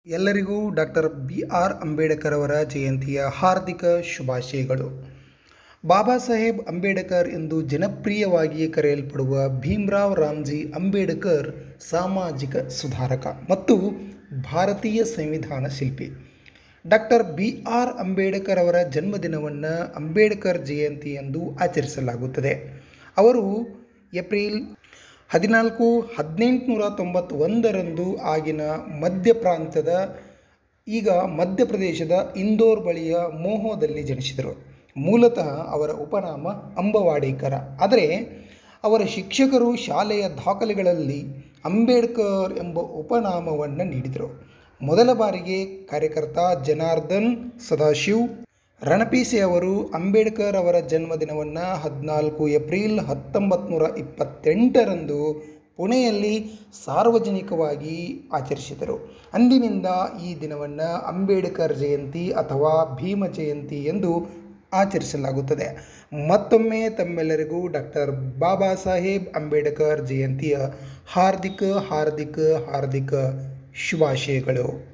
ಎಲ್ಲರಿಗೂ doctor B R Ambedkar ಅವರ ಜಯಂತಿಯ ಹಾರ್ದಿಕ ಶುಭಾಶಯಗಳು ಬಾಬಾ ಸಾಹೇಬ್ ಅಂಬೇಡ್ಕರ್ ಎಂದು ಜನಪ್ರಿಯವಾಗಿ ಕರೆಯಲ್ಪಡುವ ಭೀಮ್ರಾವ್ ರಾಮ್ಜಿ ಅಂಬೇಡ್ಕರ್ ಸಾಮಾಜಿಕ ಸುಧಾರಕ ಮತ್ತು ಭಾರತೀಯ ಸಂವಿಧಾನ ಶಿಲ್ಪಿ ಡಾಕ್ಟರ್ ಬಿ ಆರ್ ಅಂಬೇಡ್ಕರ್ ಅವರ ಜನ್ಮದಿನವನ್ನು ಅಂಬೇಡ್ಕರ್ ಜಯಂತಿ ಎಂದು ಆಚರಿಸಲಾಗುತ್ತದೆ ಅವರು ಏಪ್ರಿಲ್ ಹದಿನಾಲ್ಕು ಹದಿನೆಂಟುನೂರ ತೊಂಬತ್ತೊಂದರಂದು ಆಗಿನ ಮಧ್ಯ ಪ್ರಾಂತ್ಯದ ಈಗ ಮಧ್ಯಪ್ರದೇಶದ ಇಂದೋರ್ ಬಳಿಯ ಮೋಹೋದಲ್ಲಿ ಜನಿಸಿದರು ಮೂಲತಃ ಅವರ ಉಪನಾಮ ಅಂಬವಾಡೇಕರ ಆದರೆ ಅವರ ಶಿಕ್ಷಕರು ಶಾಲೆಯ ದಾಖಲೆಗಳಲ್ಲಿ ಅಂಬೇಡ್ಕರ್ ಎಂಬ ಉಪನಾಮವನ್ನು ನೀಡಿದರು ಮೊದಲ ಬಾರಿಗೆ ಕಾರ್ಯಕರ್ತ ಜನಾರ್ದನ್ ಸದಾಶಿವ್ ರಣಪೀಸೆ ಅವರು ಅಂಬೇಡ್ಕರ್ ಅವರ ಜನ್ಮದಿನವನ್ನು ಹದಿನಾಲ್ಕು ಏಪ್ರಿಲ್ ಹತ್ತೊಂಬತ್ತು ನೂರ ಇಪ್ಪತ್ತೆಂಟರಂದು ಪುಣೆಯಲ್ಲಿ ಸಾರ್ವಜನಿಕವಾಗಿ ಆಚರಿಸಿದರು ಅಂದಿನಿಂದ ಈ ದಿನವನ್ನು ಅಂಬೇಡ್ಕರ್ ಜಯಂತಿ ಅಥವಾ ಭೀಮ ಜಯಂತಿ ಎಂದು ಆಚರಿಸಲಾಗುತ್ತದೆ ಮತ್ತೊಮ್ಮೆ ತಮ್ಮೆಲ್ಲರಿಗೂ ಡಾಕ್ಟರ್ ಬಾಬಾ ಸಾಹೇಬ್ ಅಂಬೇಡ್ಕರ್ ಜಯಂತಿಯ ಹಾರ್ದಿಕ ಹಾರ್ದಿಕ ಹಾರ್ದಿಕ ಶುಭಾಶಯಗಳು